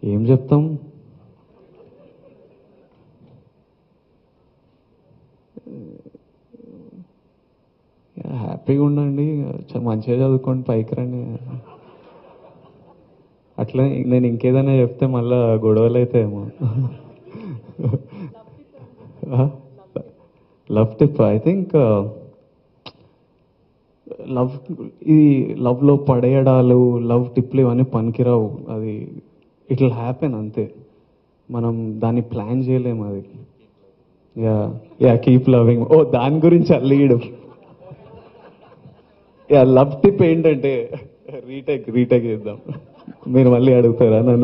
ఏం చెప్తాం హ్యాపీగా ఉండండి చ- మంచిగా చదువుకోండి పైకి రండి అట్లా నేను ఇంకేదైనా చెప్తే మళ్ళా గొడవలు అవుతాయేమో love tip I think love ఈ లవ్లో పడేయడాలు లవ్ టిప్లు ఇవన్నీ పనికిరావు అది ఇట్ విల్ హ్యాపెన్ అంతే మనం దాన్ని ప్లాన్ చేయలేము అది yeah yeah keep loving oh దాని గురించి అల్లీయడం యా లవ్ టిప్ ఏంటంటే రీటేక్ రీటేక్ చేద్దాం మీరు మళ్ళీ అడుగుతారా నన్ను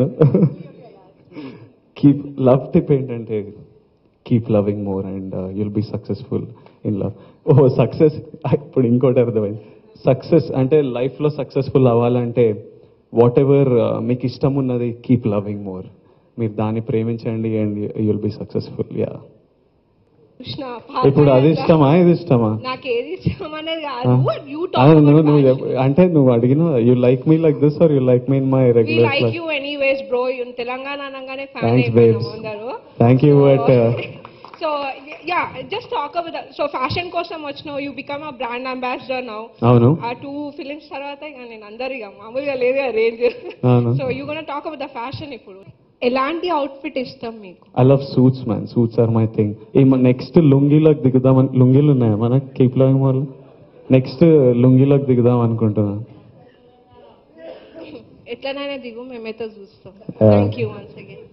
కీప్ లవ్ టిప్ ఏంటంటే keep loving more and you'll be successful in love oh success ఇప్పుడు ఇంకోటి అర్థమైంది సక్సెస్ అంటే లైఫ్లో సక్సెస్ఫుల్ అవ్వాలంటే వాట్ ఎవర్ మీకు ఇష్టం ఉన్నది కీప్ లవింగ్ మోర్ మీరు దాన్ని ప్రేమించండి and you'll be successful yeah Krishna ఇప్పుడు అది ఇష్టమా ఇది ఇష్టమా నాకు ఏది ఇష్టం అనేది ఆ? కాదు యూ ఆ, నువ్వు నువ్వు చెప్పు. అంటే నువ్వు అడిగిన you like me like this are you like me in my we regular like class you anyways bro Telangana అనగానే ఫ్యాన్ థ్యాంక్స్ అయిపోయినాం బేబ్స్ అందరూ thank you but so yeah just talk about so fashion కోసం వచ్చినావు you become a brand ambassador now అవును ఆ two films తర్వాత ఇక నేను అందరు ఇక మామూలుగా లేదు రేంజ్ అవును so you gonna talk about the fashion ఇప్పుడు ఎలాంటి అవుట్ఫిట్ ఇష్టం మీకు I love suits man suits are my thing ఈ నెక్స్ట్ లుంగీలోకి దిగుదాం లుంగీలు ఉన్నాయా మనకి కీప్ లవింగ్ వాళ్ళు నెక్స్ట్ లుంగీలోకి దిగుదాం అనుకుంటున్నాను ఎట్లనైనా దిగు మేమైతే చూస్తాం Yeah. Thank you once again